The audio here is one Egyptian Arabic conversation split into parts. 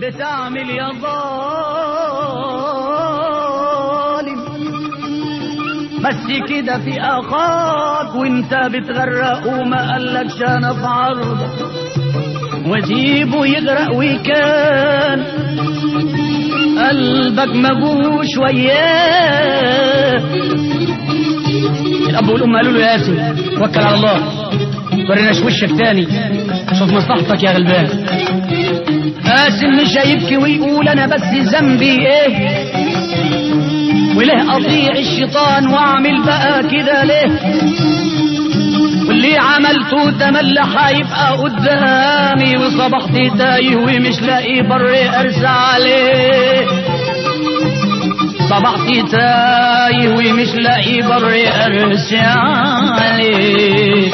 بتعمل يا ظالم بس كده في اخاك وانت بتغرق وما قالكش انا في عرضك وسيبه يغرق وكان قلبك مجوش وياه الاب والام قالوا له يا ياسر توكل على الله توريناش وشك تاني شوف مصلحتك يا غلبان قاسم مش هيبكي ويقول انا بس ذنبي ايه وليه اطيع الشيطان واعمل بقى كده ليه واللي عملته تملى هيبقى قدامي وصبحت تايه ومش لاقي بر ارسى عليه صبحت تايه ومش لاقي بر ارسى عليه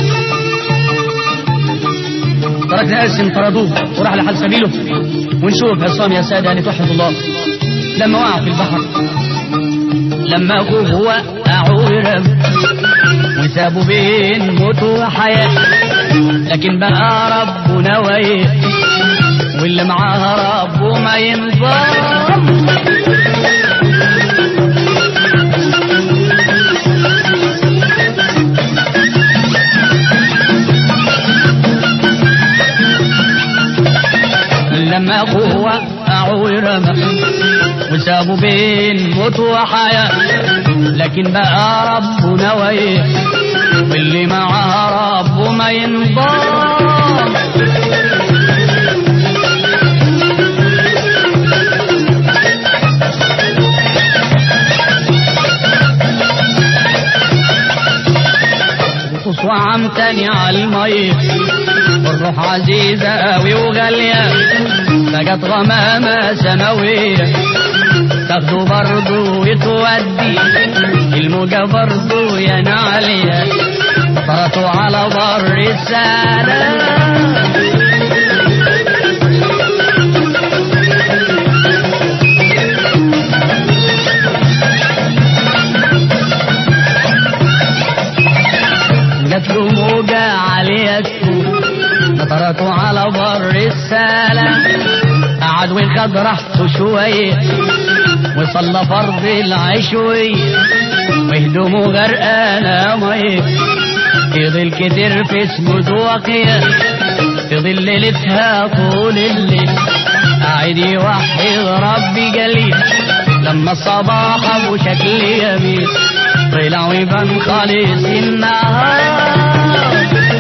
تركنا قاسم طردوه وراح لحال سبيله ونشوف عصام يا سادة اللي توحد الله لما وقع في البحر لما أخوه وقع ورم وسابوا بين موت وحياة لكن بقى ربنا ويه واللي معاه ربه ما ينظام لما أخوه وقع ورمى وسابوا بين موت وحياة لكن بقى ربنا ويه واللي معاه ربه ما ينضام وقصوى عم تاني على المي والروح عزيزة قوي وغالية بقت غمامة سماوية تاخده برضه وتودي الموجة برضه يا نعلية طرطوا على بر السلام جات له موجة عالية نطرته على بر السلام قعد وخد راحته شوية وصلى فرض العشوية وهدومه غرقانة مية فضل كتير في اسمه واقية فضل ليلتها طول الليل قاعد يوحد ربي جليل لما الصباح ابو شكل يمين طلع ويبان خالص النهار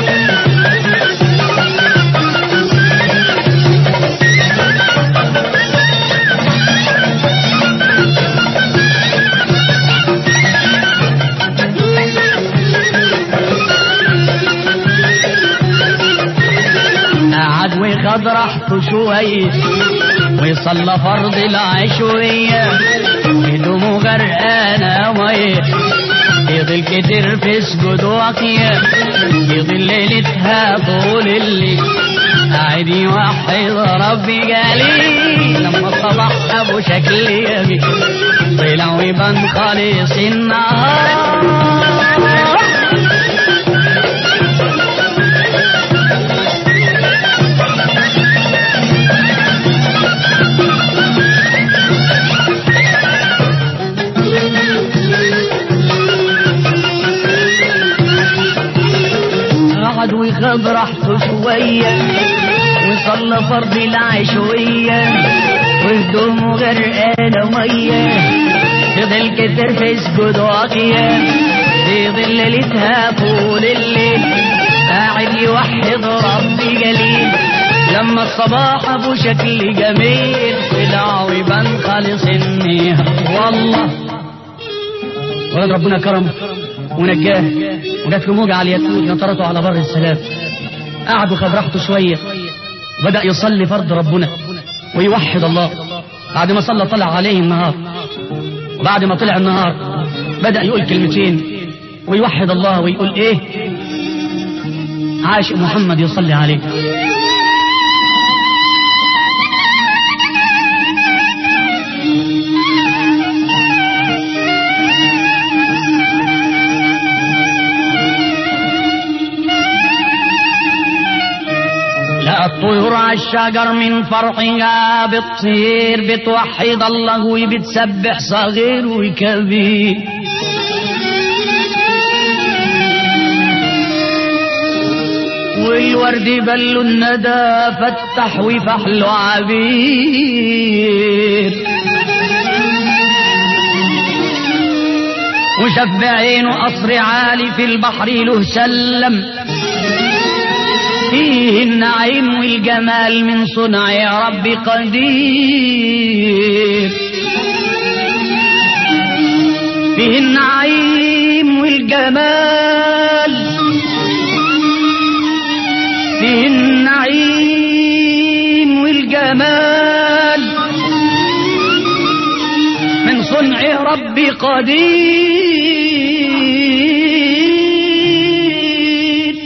قعد وخد راحته شوية ويصلى فرض العشوية هدومه غرقانة مية يضل كتير في سجود واقية يضل ليلتها طول الليل قاعد يوحد ربي جليل لما صبح ابو شكل يمين طلع ويبان خالص النهار قعد وخد راحته شوية وصلى فرض العشوية وهدومه غرقانة مية فضل كتر في سجود واقية في ظل ليلتها طول الليل قاعد يوحد ربي جليل لما الصباح ابو شكل جميل طلع ويبان خالص النية والله ولد ربنا كرمه ونجاه وجات له موجة على اليتود نطرته على بر السلام قعد وخد راحته شوية بدأ يصلي فرض ربنا ويوحد الله بعد ما صلى طلع عليه النهار وبعد ما طلع النهار بدأ يقول كلمتين ويوحد الله ويقول ايه عاشق محمد يصلي عليه الطيور على الشجر من فرحها بتطير بتوحد الله وبتسبح صغير وكبير والورد بل الندى فتح وفحل عبير وشاف بعينه قصر عالي في البحر له سلم فيه النعيم والجمال من صنع يا رب قدير فيه النعيم والجمال فيه النعيم والجمال من صنع ربي قدير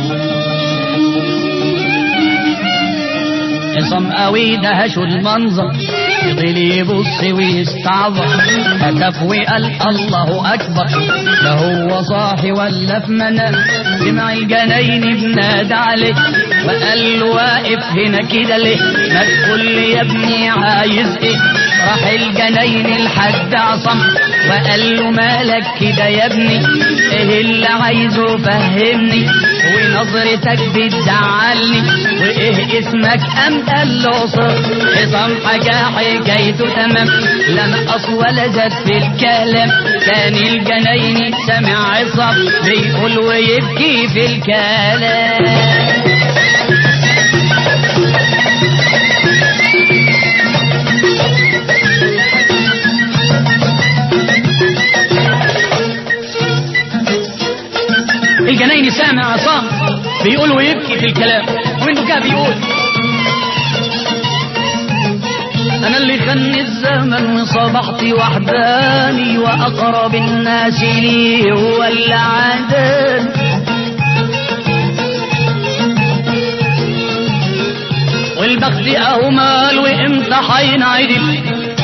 عصام قوي دهش المنظر فضل يبص ويستعظم هتف وقال الله اكبر لا هو صاحي ولا في منام سمع الجناين بنادى عليه وقال له واقف هنا كده ليه ما تقول لي يا ابني عايز ايه راح الجناين الحد عصم وقال له مالك كده يا ابني ايه اللي عايزه فهمني ونظرتك بتزعلني وايه اسمك ام قال له صر عصام حاجة حكايته تمام لا نقص ولا زاد في الكلام كان الجناين سمع عصام بيقول ويبكي في الكلام الجناين سامع عصام بيقول ويبكي في الكلام وانه كان بيقول انا اللي خني الزمن وصبحت وحداني واقرب الناس لي هو اللي عاداني والبخت اهو مال وامتى حينعدل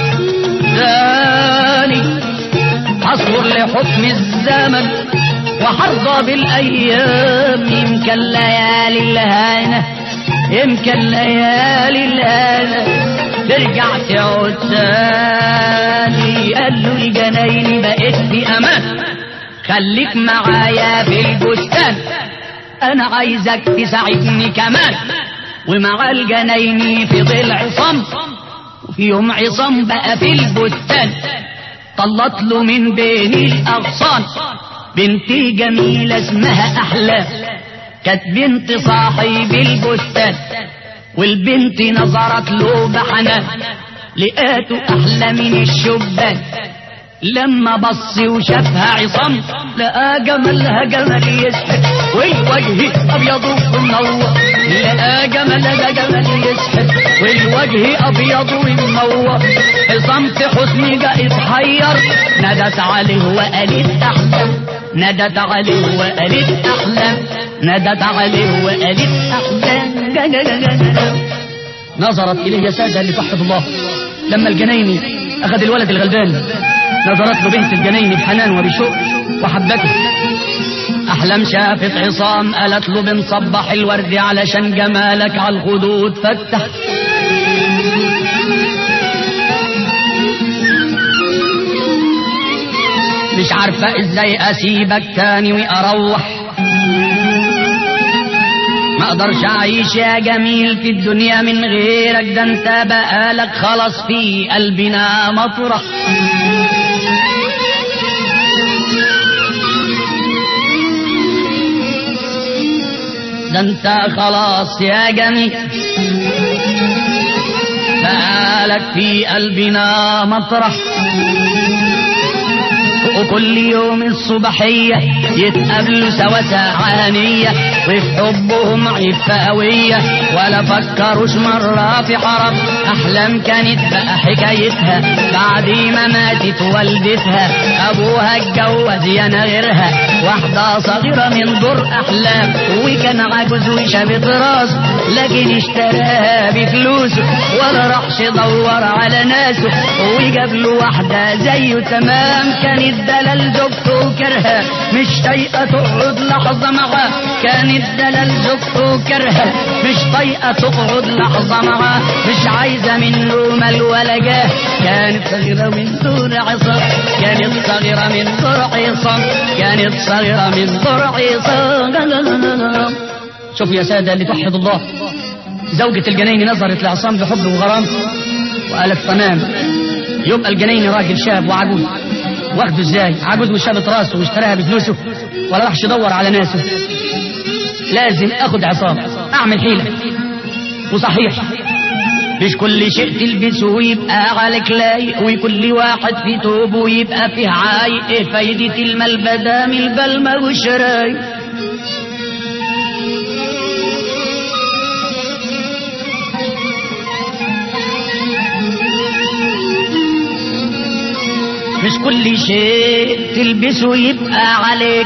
ثاني اصبر لحكم الزمن وحرضى بالايام يمكن ليالي الهانه يمكن ليالي الهانه ترجع تعود تاني قال له الجناين بقيت في امان خليك معايا في البستان انا عايزك تساعدني كمان ومع الجناين في ضلع عصام وفي يوم عصام بقى في البستان طلت له من بين الاغصان بنت جميلة اسمها أحلام كانت بنت صاحب البستان والبنت نظرت له بحنان لقاته أحلى من الشبان لما بص وشافها عصام لقى جمالها جمال يسحر والوجه ابيض ومنور لقى جمالها جمال يسحر والوجه ابيض ومنور عصام في حسن ده اتحير ندت عليه وقالت احلام ندت عليه وقالت احلام ندت عليه وقالت احلام نظرت اليه يا ساده اللي تحفظ الله لما الجنايني اخذ الولد الغلبان نظرت له بنت الجنين بحنان وبشوق وحبته أحلام شافت عصام قالت له بنصبح الورد علشان جمالك على الخدود فتح مش عارفة ازاي اسيبك تاني واروح ما اقدرش اعيش يا جميل في الدنيا من غيرك ده انت بقالك خلاص في قلبنا مطرح ده انت خلاص يا جميل بقالك في قلبنا مطرح وكل يوم الصبحية يتقابلوا سوا ساعانية وفي حبهم عفة قوية ولا فكروش مرة في حرام أحلام كانت بقى حكايتها بعد ما ماتت والدتها أبوها اتجوز يانا غيرها واحدة صغيرة من دور أحلام وكان عجوز وشابط راس لكن اشتراها بفلوسه ولا راحش يدور على ناسه وجاب له واحدة زيه تمام كانت دلال زوجته كرهة مش طايقة تقعد لحظة معاه كانت دلال زوجته كرهة مش طايقة تقعد لحظة معاه مش عايزة منه مال ولا جاه كانت صغيرة من دون عصام كانت صغيرة من دور عصام كانت صغيرة من دور عصام شوف يا سادة اللي توحد الله زوجة الجنين نظرت لعصام بحب وغرام وقالت تمام يبقى الجنين راجل شاب وعجوز واخده ازاي عجوز وشابط راسه واشتراها بفلوسه ولا راحش يدور على ناسه لازم اخد عصام اعمل حيلة وصحيح مش كل شيء تلبسه ويبقى عليك لايق وكل واحد في توبه يبقى فيه عايق ايه فايدة الملبدة من البلمة والشرايق مش كل شيء تلبسه يبقى عليك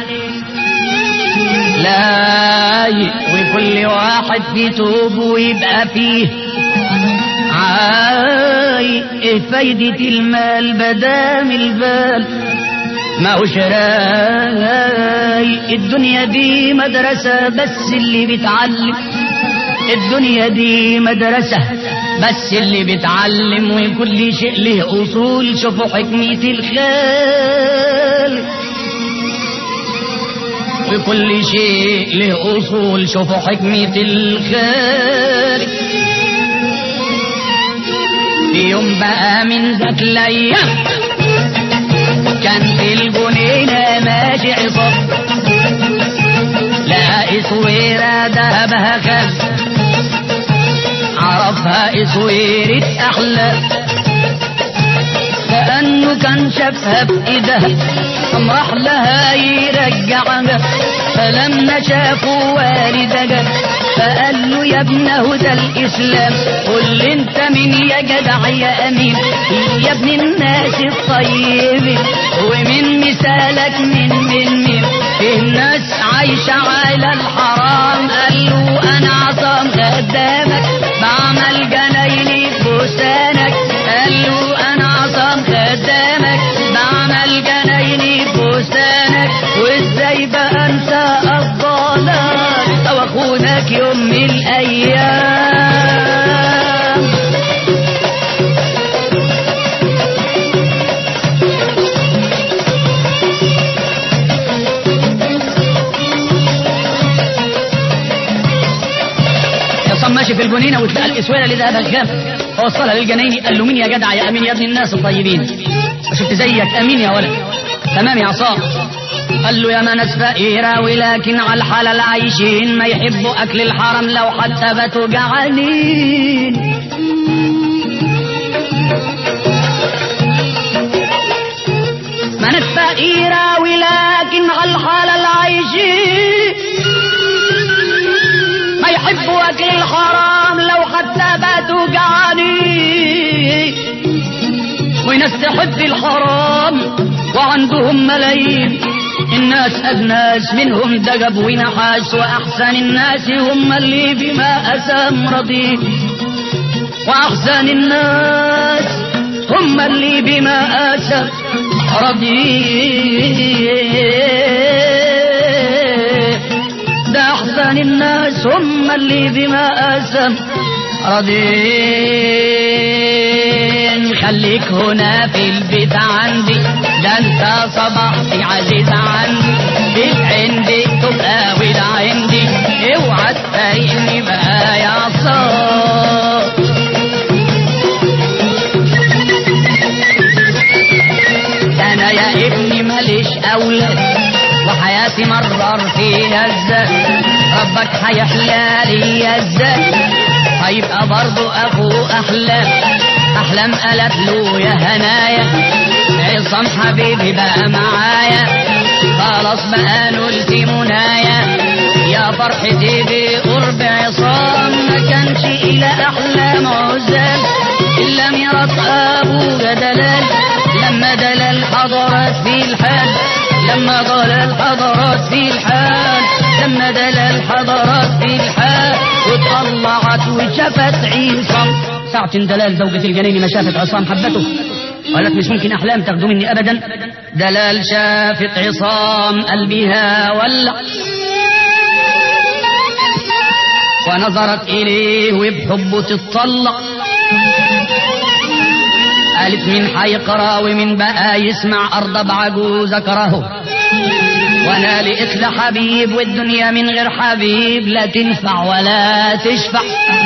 لايق وكل واحد في توبه يبقى فيه عايق ايه فايدة المال بدام البال ما هو شرايق الدنيا دي مدرسة بس اللي بيتعلم الدنيا دي مدرسة بس اللي بيتعلم وكل شيء له أصول شوفوا حكمة الخالق وكل شيء له أصول شوفوا حكمة الخالق في يوم بقى من ذاك الأيام كان في الجنينة ماشي عصام لقى اسويرة دهبها خز عرفها اسويرة احلام كأنه كان شافها بإيدها قام راح لها يرجعها فلما شافوا والدها فقال له يا ابنه ده الإسلام قل لي انت مين يا جدع يا أمين يا ابن الناس الطيبين ومن مثالك من من مين في الناس عايشة على الحرام قال له أنا عصام خدامك بعمل جنايني بستانك قال له أنا عصام خدامك بعمل جنايني بستانك وازاي بقى انسى الضلال او اخونك يوم من الايام عصام ماشي في الجنينه وتلقى الاسوره اللي ذهبها الخام فوصلها للجنايني قال له مين يا جدع يا امين يا ابن الناس الطيبين شفت زيك امين يا ولد تمام يا عصام قال له يا ما ناس فقيرة ولكن على الحلال عايشين ما يحبوا أكل الحرم لو حتى باتوا جعانين ما ناس فقيرة ولكن على الحلال عايشين ما يحبوا أكل الحرام لو حتى باتوا جعانين وناس تحب الحرام وعندهم ملايين الناس أجناس منهم دجب ونحاس وأحسن الناس هم اللي بما أسام رضي وأحسن الناس هم اللي بما أسام رضي ده أحسن الناس هم اللي بما أسام راضين خليك هنا في البيت عندي ده انت صباحي عزيز عندي بيت عندي تبقى ود عندي اوعى تفايقني بقى يا صاح ده انا يا ابني ماليش اولاد وحياتي مرر فيها ازاي ربك هيحلالي ازاي هيبقى برضو اخو احلام احلام قالت له يا هنايا عصام حبيبي بقى معايا خلاص بقى نلت منايا يا فرحتي بقرب عصام ما كانش الى احلام عزام إلا مرات أبويا دلال لما دلال حضرت في الحال لما دلال حضرت في الحال لما دلال حضرت في الحال وطلعت وشافت عصام ساعة دلال زوجة الجنين ما شافت عصام حبته قالت مش ممكن أحلام تاخدوا مني أبدا دلال شافت عصام قلبها ولع ونظرت إليه وبحبه تتطلع قالت من حيقرا ومن بقى يسمع أرض بعجوز كرهه وانا لقيت له حبيب والدنيا من غير حبيب لا تنفع ولا تشفع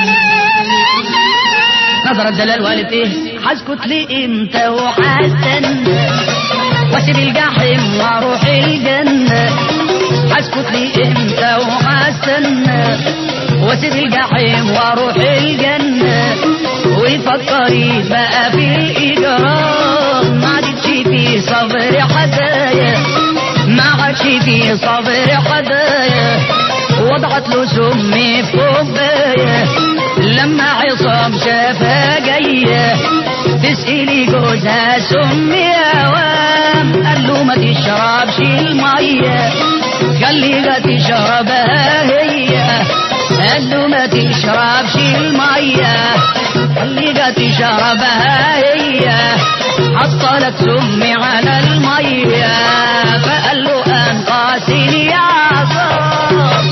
نظرت دلال وقالت ايه هسكت لي امتى وحستنى واسيب الجحيم واروح الجنة هسكت لي امتى وحستنى واسيب الجحيم واروح الجنة وفكري بقى في الاجرام ما عادتش في صبر حدايا ما عادش في صبر حدايا وضعت له سم في كوبايه لما عصام شافها جايه تسألي جوزها سم يا وام قال له ما تشربش الميه خليها تشربها هي قال له ما تشربش الميه خليها تشربها هي حط لك سم على الميه فقال له انقاسني يا عصام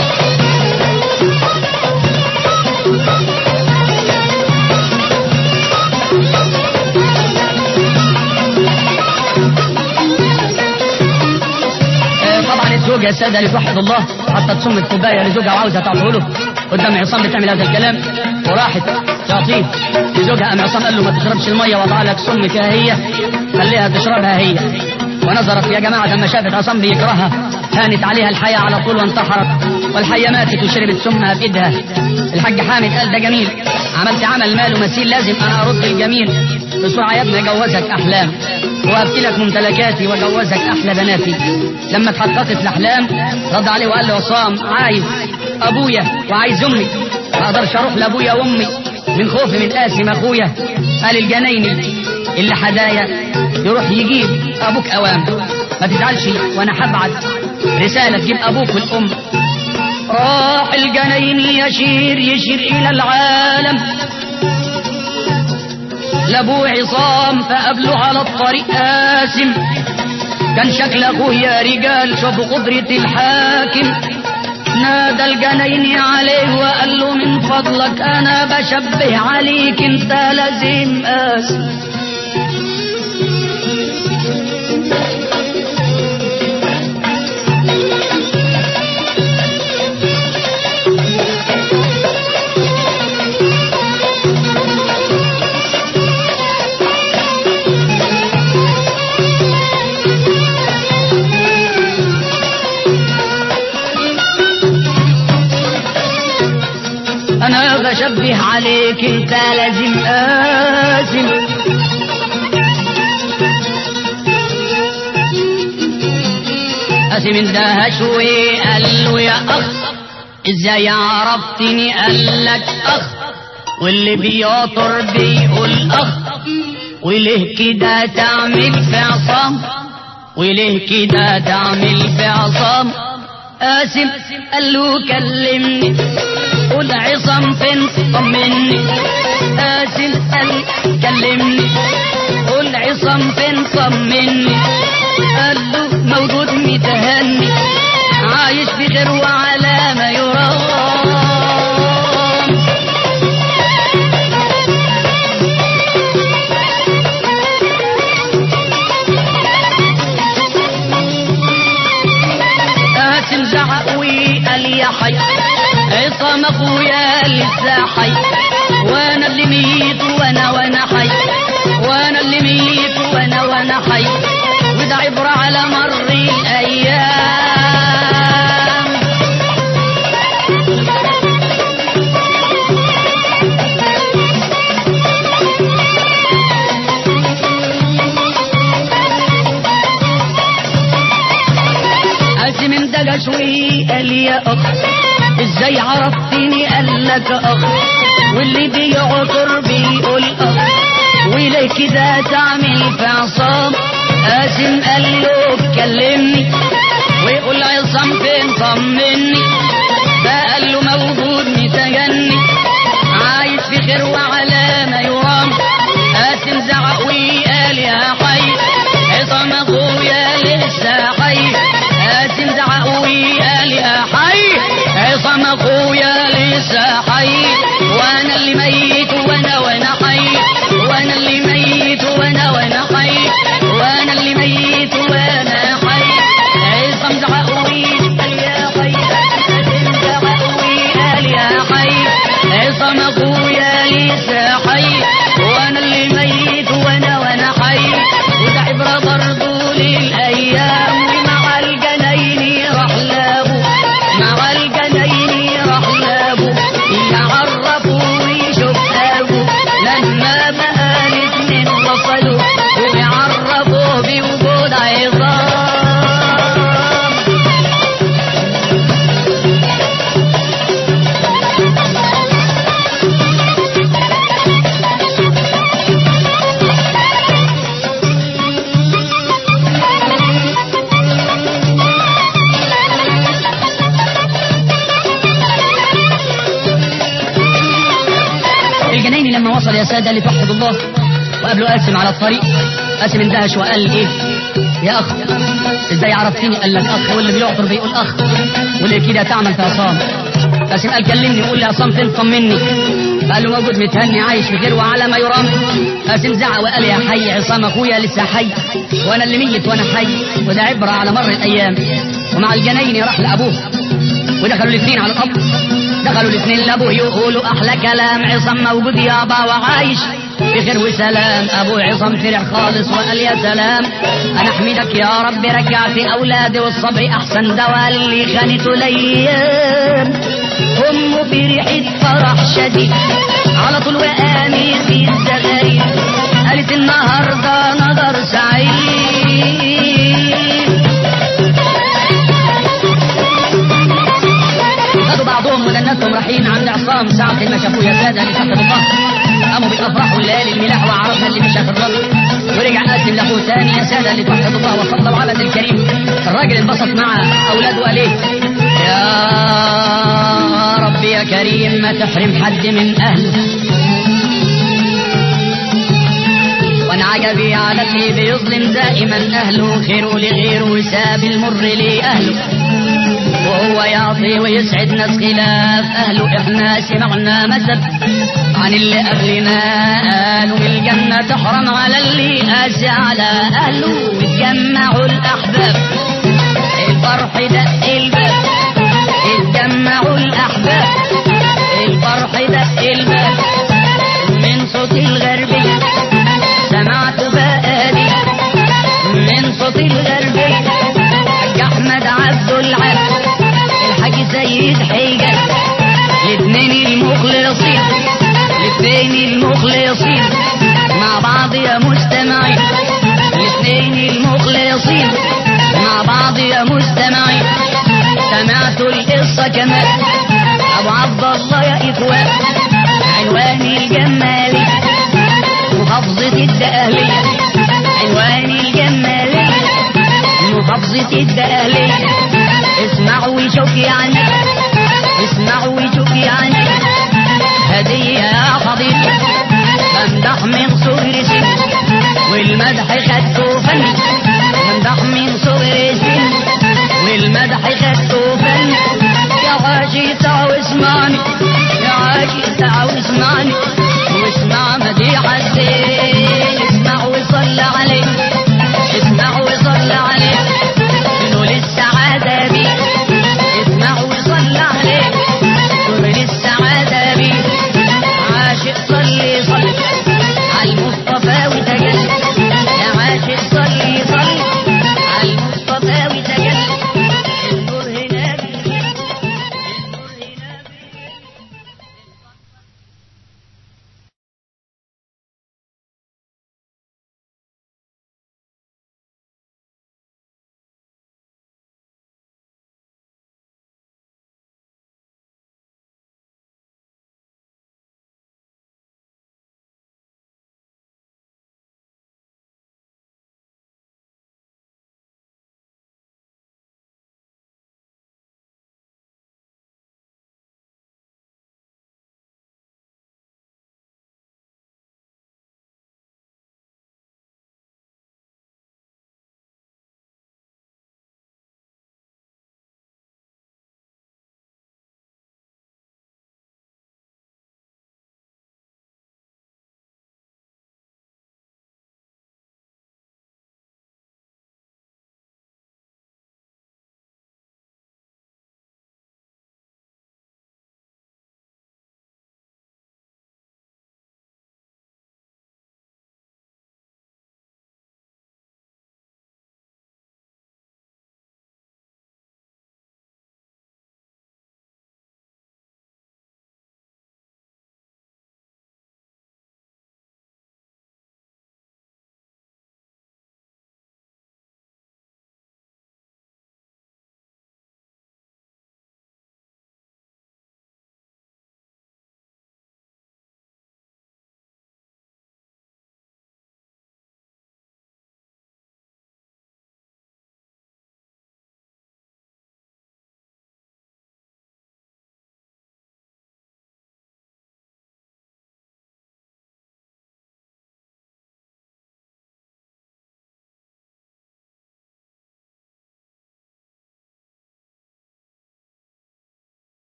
آه، طبعا الزوجة السادة اللي توحد الله حطت سم الكوباية لزوجها وعاوزة تعطيه له قدام عصام بتعمل هذا الكلام وراحت تعطيه لزوجها قام عصام قال له ما تشربش المية وضع لك سم فيها هي خليها تشربها هي ونظرت يا جماعة لما شافت عصام بيكرهها هانت عليها الحياة على طول وانتحرت والحية ماتت وشربت سمها بإيدها الحاج حامد قال ده جميل عملت عمل ماله مثيل لازم أنا أرد الجميل بسرعة يا ابني أجوزك أحلام وأبكي لك ممتلكاتي وأجوزك أحلى بناتي لما اتحققت الأحلام رد عليه وقال له عصام عايز أبويا وعايز أمي ما أقدرش أروح لأبويا وأمي من خوفي من قاسم أخويا قال الجنايني اللي حدايا يروح يجيب أبوك أوام ما تزعلش وأنا هبعت رسالة تجيب أبوك والأم راح الجناين يشير يشير إلى العالم لابو عصام فقابله على الطريق قاسم كان شكل اخوه يا رجال شوفوا قدرة الحاكم نادى الجنين عليه وقال له من فضلك انا بشبه عليك انت لازم قاسم انا بشبه عليك انت لازم قاسم قاسم اندهى شوي قال له يا اخ ازاي عرفتني قال لك اخ واللي بيعطر بيقول اخ وليه كده تعمل في عصام وليه كده تعمل في عصام قاسم قال له كلمني قول عصام فين طمني قاسم قال كلمني قول عصام فين طمني قال له موجود متهني عايش بخير وعلى ما يرام قاسم زعق وقال يا حي عصام اخويا لسه حي وانا اللي ميت وانا وانا حي وانا اللي ميت وانا وانا حي وده عبرة على مر الايام قاسم اندجى شوي قال يا اخ ازاي عرفتني قال لك اخ واللي بيعطر بيقول اخ وليه كده تعمل في عصام قاسم قال له كلمني ويقول عصام فين طمني فقال له موجود متجني عايش في خير وعلى ما يرام قاسم زعق وقال يا حي عصام اخويا لسه حي قاسم زعق وقال يا حي عصام اخويا لسه حي وانا اللي ميت وانا وانا حي وانا اللي ميت وانا وانا حي وانا اللي ميت وانا حي عصام زعق وقال يا حي قاسم زعق وقال يا حي عصام اخويا لسه حي وانا اللي ميت وانا وانا حي وده عبره برضه للايام ومع الجناين راح لابو مع الجناين راح لابو يعرفوا ويشوف ابو لما بقى الاتنين وصلوا ويعرفوا بوجود عظام الجنايني لما وصل يا سادة لتوحد الله وقابله قاسم على الطريق قاسم اندهش وقال ايه يا اخ ازاي عرفتني قال لك اخ واللي بيعطر بيقول اخ واللي كده تعمل في عصام قاسم قال كلمني وقول لي عصام فين طمني قال له موجود متهني عايش بخير وعلى ما يرام قاسم زعق وقال يا حي عصام اخويا لسه حي وانا اللي ميت وانا حي وده عبره على مر الايام ومع الجنايني راح لابوه ودخلوا الاثنين على القبر دخلوا الاثنين لابوه يقولوا احلى كلام عصام موجود يابا وعايش بخير وسلام ابو عصام فرح خالص وقال يا سلام انا احمدك يا رب رجعت اولادي والصبر احسن دواء اللي خانته الايام امه فرحت فرح شديد على طول وقامت في الزغاريد قالت النهارده نظر سعيد خدوا بعضهم ودنتهم رايحين عند عصام ساعة ما شافوه يا سادة اللي تحت الله قاموا بالافراح والليالي الملاح وعرفنا اللي مشى في الرجل ورجع قاسم لاخوه تاني يا سادة اللي توحد الله وصلى العبد الكريم الراجل انبسط مع اولاده وقال ايه يا رب يا كريم ما تحرم حد من اهله وانا عجبي على اللي بيظلم دائما اهله خيره لغيره وساب المر لاهله وهو يعطي ويسعد ناس خلاف اهله احنا سمعنا مثل عن اللي قبلنا قالوا الجنة تحرم على اللي قاسي على اهله واتجمعوا الاحباب الفرح دق الباب اتجمعوا الاحباب الفرح دق الباب من صوت الغربية سمعت بقالي من صوت الغربية حاج احمد عبد العال الحاج سيد حيجة الاثنين المخلصين الاثنين المخلصين مع بعض يا مستمعين الاثنين المخلصين مع بعض يا مستمعين سمعت القصة كمان ابو عبد الله يا اخوان عنوان الجمالي محافظة الدقهلية عنوان الجمالية محافظة الدقهلية اسمع وشوف يعني